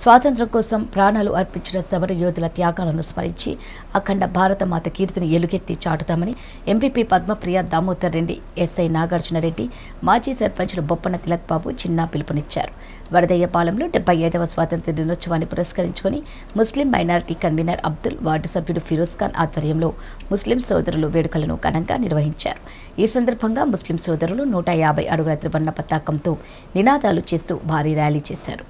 స్వాతంత్ర్యం కోసం ప్రాణాలు అర్పించిన సమర యోధుల త్యాగాలను స్మరించి అఖండ భారత మాత కీర్తిని ఎలుగెత్తి చాటుతామని ఎంపీపీ పద్మప్రియ దామోదర్ రెడ్డి ఎస్ఐ నాగార్జున రెడ్డి మాజీ సర్పంచులు బొప్పన తిలక్ బాబు చిన్న పిలుపునిచ్చారు వడదయ్యపాలెంలో డెబ్బై ఐదవ స్వాతంత్ర్య దినోత్సవాన్ని పురస్కరించుకొని Muslim minority convener Abdul ward సభ్యుడు ఫిరోజ్ ఖాన్ ఆధ్వర్యంలో ముస్లిం సోదరులు వేడుకలను ఘనంగా నిర్వహించారు ఈ సందర్భంగా ముస్లిం సోదరులు నూట యాభై అడుగుల త్రివర్ణ పతాకంతో నినాదాలు చేస్తూ భారీ ర్యాలీ చేశారు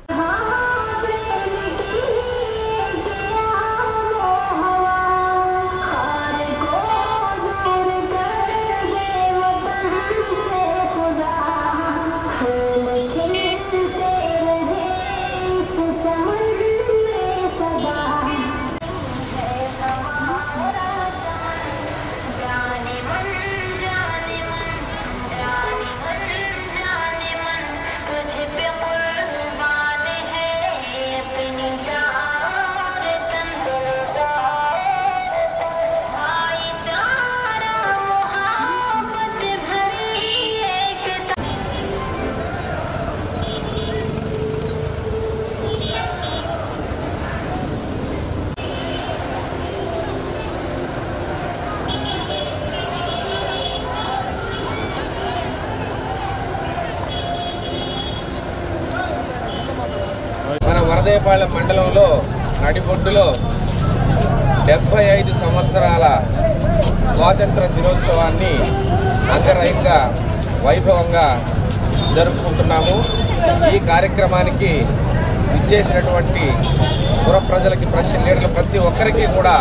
మన వరదయపాలెం మండలంలో నడిబొడ్డులో డెబ్బై ఐదు సంవత్సరాల స్వాతంత్ర దినోత్సవాన్ని అంగరంగ వైభవంగా జరుపుకుంటున్నాము ఈ కార్యక్రమానికి ఇచ్చేసినటువంటి పుర ప్రజలకి ప్రతి లీడర్లు ప్రతి ఒక్కరికి కూడా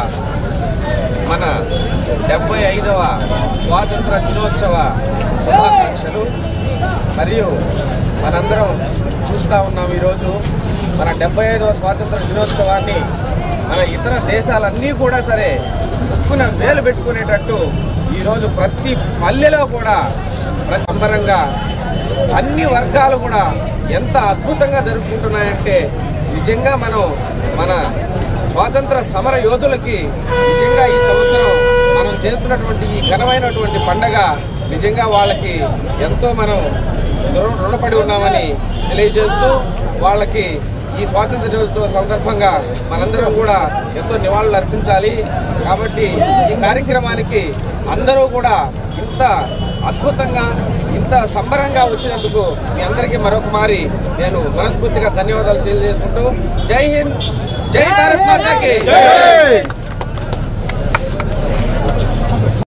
మన డెబ్బై ఐదవ స్వాతంత్ర దినోత్సవ శుభాకాంక్షలు మరియు మనందరం చూస్తూ ఉన్నాం ఈరోజు మన డెబ్బై ఐదవ స్వాతంత్ర దినోత్సవాన్ని మన ఇతర దేశాలన్నీ కూడా సరే ముక్కున వేలు పెట్టుకునేటట్టు ఈరోజు ప్రతి పల్లెలో కూడా ప్రతి సంబరంగా అన్ని వర్గాలు కూడా ఎంత అద్భుతంగా జరుపుకుంటున్నాయంటే నిజంగా మనం మన స్వాతంత్ర సమర యోధులకి నిజంగా ఈ సంవత్సరం మనం చేస్తున్నటువంటి ఈ ఘనమైనటువంటి పండగ నిజంగా వాళ్ళకి ఎంతో మనం రుణ- రుణపడి ఉన్నామని తెలియజేస్తూ వాళ్ళకి ఈ స్వాతంత్ర దినోత్సవ సందర్భంగా మనందరం కూడా ఎంతో నివాళులు అర్పించాలి కాబట్టి ఈ కార్యక్రమానికి అందరూ కూడా ఇంత అద్భుతంగా ఇంత సంబరంగా వచ్చినందుకు మీ అందరికీ మరొక మారి నేను మనస్ఫూర్తిగా ధన్యవాదాలు తెలియజేసుకుంటూ జై హింద్ జై భారత్ మాతాకి